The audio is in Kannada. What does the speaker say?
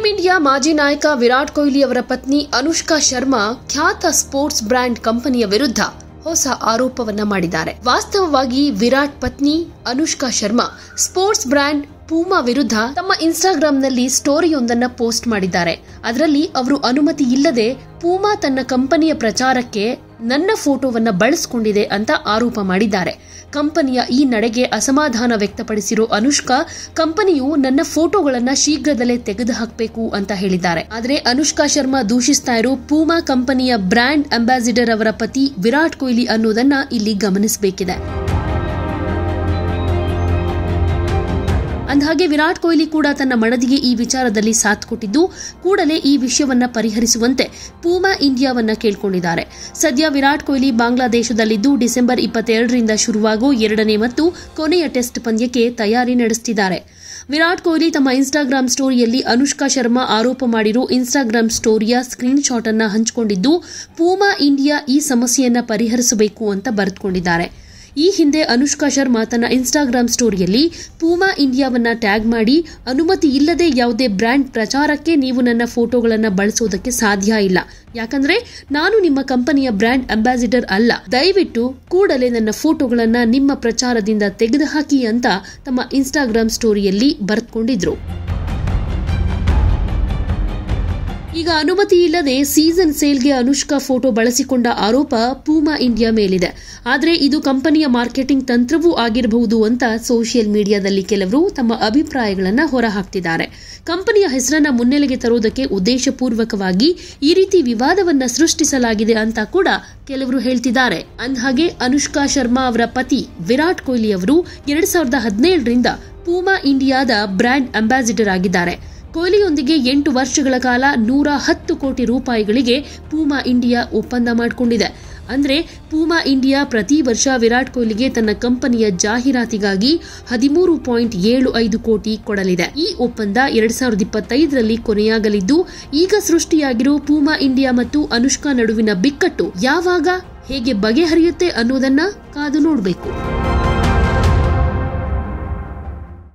ಇಂಡಿಯಾ ಮಾಜಿ ನಾಯಕ ವಿರಾಟ್ ಕೊಹ್ಲಿ ಅವರ ಪತ್ನಿ ಅನುಷ್ಕಾ ಶರ್ಮಾ ಖ್ಯಾತ ಸ್ಪೋರ್ಟ್ಸ್ ಬ್ರ್ಯಾಂಡ್ ಕಂಪನಿಯ ವಿರುದ್ಧ ಹೊಸ ಆರೋಪವನ್ನ ಮಾಡಿದ್ದಾರೆ ವಾಸ್ತವವಾಗಿ ವಿರಾಟ್ ಪತ್ನಿ Anushka Sharma sports brand Puma ವಿರುದ್ಧ ತಮ್ಮ ಇನ್ಸ್ಟಾಗ್ರಾಂನಲ್ಲಿ ಸ್ಟೋರಿಯೊಂದನ್ನ ಪೋಸ್ಟ್ ಮಾಡಿದ್ದಾರೆ ಅದರಲ್ಲಿ ಅವರು ಅನುಮತಿ ಇಲ್ಲದೆ ಪೂಮಾ ತನ್ನ ಕಂಪನಿಯ ಪ್ರಚಾರಕ್ಕೆ ನನ್ನ ಫೋಟೋವನ್ನ ಬಳಸಿಕೊಂಡಿದೆ ಅಂತ ಆರೋಪ ಮಾಡಿದ್ದಾರೆ ಕಂಪನಿಯ ಈ ನಡೆಗೆ ಅಸಮಾಧಾನ ವ್ಯಕ್ತಪಡಿಸಿರೋ ಅನುಷ್ಕಾ ಕಂಪನಿಯು ನನ್ನ ಫೋಟೋಗಳನ್ನ ಶೀಘ್ರದಲ್ಲೇ ತೆಗೆದು ಹಾಕಬೇಕು ಅಂತ ಹೇಳಿದ್ದಾರೆ ಆದರೆ ಅನುಷ್ಕಾ ಶರ್ಮಾ ದೂಷಿಸ್ತಾ ಇರೋ ಪೂಮಾ ಕಂಪನಿಯ ಬ್ರ್ಯಾಂಡ್ ಅಂಬಾಸಿಡರ್ ಅವರ ಪತಿ ವಿರಾಟ್ ಕೊಹ್ಲಿ ಅನ್ನೋದನ್ನ ಇಲ್ಲಿ ಗಮನಿಸಬೇಕಿದೆ ಅಂದಹಾಗೆ ವಿರಾಟ್ ಕೊಹ್ಲಿ ಕೂಡ ತನ್ನ ಮಡದಿಗೆ ಈ ವಿಚಾರದಲ್ಲಿ ಸಾಥ್ ಕೊಟ್ಟಿದ್ದು ಕೂಡಲೇ ಈ ವಿಷಯವನ್ನ ಪರಿಹರಿಸುವಂತೆ ಪೂಮಾ ಇಂಡಿಯಾವನ್ನ ಕೇಳ್ಕೊಂಡಿದ್ದಾರೆ ಸದ್ಯ ವಿರಾಟ್ ಕೊಹ್ಲಿ ಬಾಂಗ್ಲಾದೇಶದಲ್ಲಿದ್ದು ಡಿಸೆಂಬರ್ ಇಪ್ಪತ್ತೆರಡರಿಂದ ಶುರುವಾಗೋ ಎರಡನೇ ಮತ್ತು ಕೊನೆಯ ಟೆಸ್ಟ್ ಪಂದ್ಯಕ್ಕೆ ತಯಾರಿ ನಡೆಸುತ್ತಿದ್ದಾರೆ ವಿರಾಟ್ ಕೊಹ್ಲಿ ತಮ್ಮ ಇನ್ಸ್ಟಾಗ್ರಾಂ ಸ್ಟೋರಿಯಲ್ಲಿ ಅನುಷ್ಕಾ ಶರ್ಮಾ ಆರೋಪ ಮಾಡಿರೋ ಇನ್ಸ್ಟಾಗ್ರಾಂ ಸ್ಟೋರಿಯ ಸ್ಕ್ರೀನ್ ಶಾಟ್ ಅನ್ನ ಹಂಚಿಕೊಂಡಿದ್ದು ಪೂಮಾ ಇಂಡಿಯಾ ಈ ಸಮಸ್ಯೆಯನ್ನ ಪರಿಹರಿಸಬೇಕು ಅಂತ ಬರೆದುಕೊಂಡಿದ್ದಾರೆ ಈ ಹಿಂದೆ ಅನುಷ್ಕಾ ಶರ್ಮಾ ತನ್ನ ಇನ್ಸ್ಟಾಗ್ರಾಂ ಸ್ಟೋರಿಯಲ್ಲಿ ಪೂಮಾ ಇಂಡಿಯಾವನ್ನ ಟ್ಯಾಗ್ ಮಾಡಿ ಅನುಮತಿ ಇಲ್ಲದೆ ಯಾವುದೇ ಬ್ರ್ಯಾಂಡ್ ಪ್ರಚಾರಕ್ಕೆ ನೀವು ನನ್ನ ಫೋಟೋಗಳನ್ನ ಬಳಸೋದಕ್ಕೆ ಸಾಧ್ಯ ಇಲ್ಲ ಯಾಕಂದ್ರೆ ನಾನು ನಿಮ್ಮ ಕಂಪನಿಯ ಬ್ರ್ಯಾಂಡ್ ಅಂಬಾಸಿಡರ್ ಅಲ್ಲ ದಯವಿಟ್ಟು ಕೂಡಲೇ ನನ್ನ ಫೋಟೋಗಳನ್ನ ನಿಮ್ಮ ಪ್ರಚಾರದಿಂದ ತೆಗೆದುಹಾಕಿ ಅಂತ ತಮ್ಮ ಇನ್ಸ್ಟಾಗ್ರಾಂ ಸ್ಟೋರಿಯಲ್ಲಿ ಬರೆದುಕೊಂಡಿದ್ರು ಈಗ ಅನುಮತಿ ಇಲ್ಲದೆ ಸೀಸನ್ ಸೇಲ್ಗೆ ಅನುಷ್ಕಾ ಫೋಟೋ ಬಳಸಿಕೊಂಡ ಆರೋಪ ಪೂಮಾ ಇಂಡಿಯಾ ಮೇಲಿದೆ ಆದರೆ ಇದು ಕಂಪನಿಯ ಮಾರ್ಕೆಟಿಂಗ್ ತಂತ್ರವೂ ಆಗಿರಬಹುದು ಅಂತ ಸೋಷಿಯಲ್ ಮೀಡಿಯಾದಲ್ಲಿ ಕೆಲವರು ತಮ್ಮ ಅಭಿಪ್ರಾಯಗಳನ್ನು ಹೊರಹಾಕ್ತಿದ್ದಾರೆ ಕಂಪನಿಯ ಹೆಸರನ್ನ ಮುನ್ನೆಲೆಗೆ ತರುವುದಕ್ಕೆ ಉದ್ದೇಶಪೂರ್ವಕವಾಗಿ ಈ ರೀತಿ ವಿವಾದವನ್ನ ಸೃಷ್ಟಿಸಲಾಗಿದೆ ಅಂತ ಕೂಡ ಕೆಲವರು ಹೇಳ್ತಿದ್ದಾರೆ ಅಂದಹಾಗೆ ಅನುಷ್ಕಾ ಶರ್ಮಾ ಅವರ ಪತಿ ವಿರಾಟ್ ಕೊಹ್ಲಿ ಅವರು ಎರಡ್ ಸಾವಿರದ ಹದಿನೇಳರಿಂದ ಪೂಮಾ ಇಂಡಿಯಾದ ಬ್ರ್ಯಾಂಡ್ ಅಂಬಾಸಿಡರ್ ಆಗಿದ್ದಾರೆ ಕೊಹ್ಲಿಯೊಂದಿಗೆ ಎಂಟು ವರ್ಷಗಳ ಕಾಲ ನೂರ ಹತ್ತು ಕೋಟಿ ರೂಪಾಯಿಗಳಿಗೆ ಪೂಮಾ ಇಂಡಿಯಾ ಒಪ್ಪಂದ ಮಾಡಿಕೊಂಡಿದೆ ಅಂದ್ರೆ ಪೂಮಾ ಇಂಡಿಯಾ ಪ್ರತಿ ವರ್ಷ ವಿರಾಟ್ ಕೊಹ್ಲಿಗೆ ತನ್ನ ಕಂಪನಿಯ ಜಾಹೀರಾತಿಗಾಗಿ ಹದಿಮೂರು ಪಾಯಿಂಟ್ ಏಳು ಐದು ಕೋಟಿ ಕೊಡಲಿದೆ ಈ ಒಪ್ಪಂದ ಎರಡ್ ಸಾವಿರದ ಇಪ್ಪತ್ತೈದರಲ್ಲಿ ಕೊನೆಯಾಗಲಿದ್ದು ಈಗ ಸೃಷ್ಟಿಯಾಗಿರೋ ಪೂಮಾ ಇಂಡಿಯಾ ಮತ್ತು ಅನುಷ್ಕಾ ನಡುವಿನ ಬಿಕ್ಕಟ್ಟು ಯಾವಾಗ ಹೇಗೆ ಬಗೆಹರಿಯುತ್ತೆ ಅನ್ನೋದನ್ನ ಕಾದು ನೋಡಬೇಕು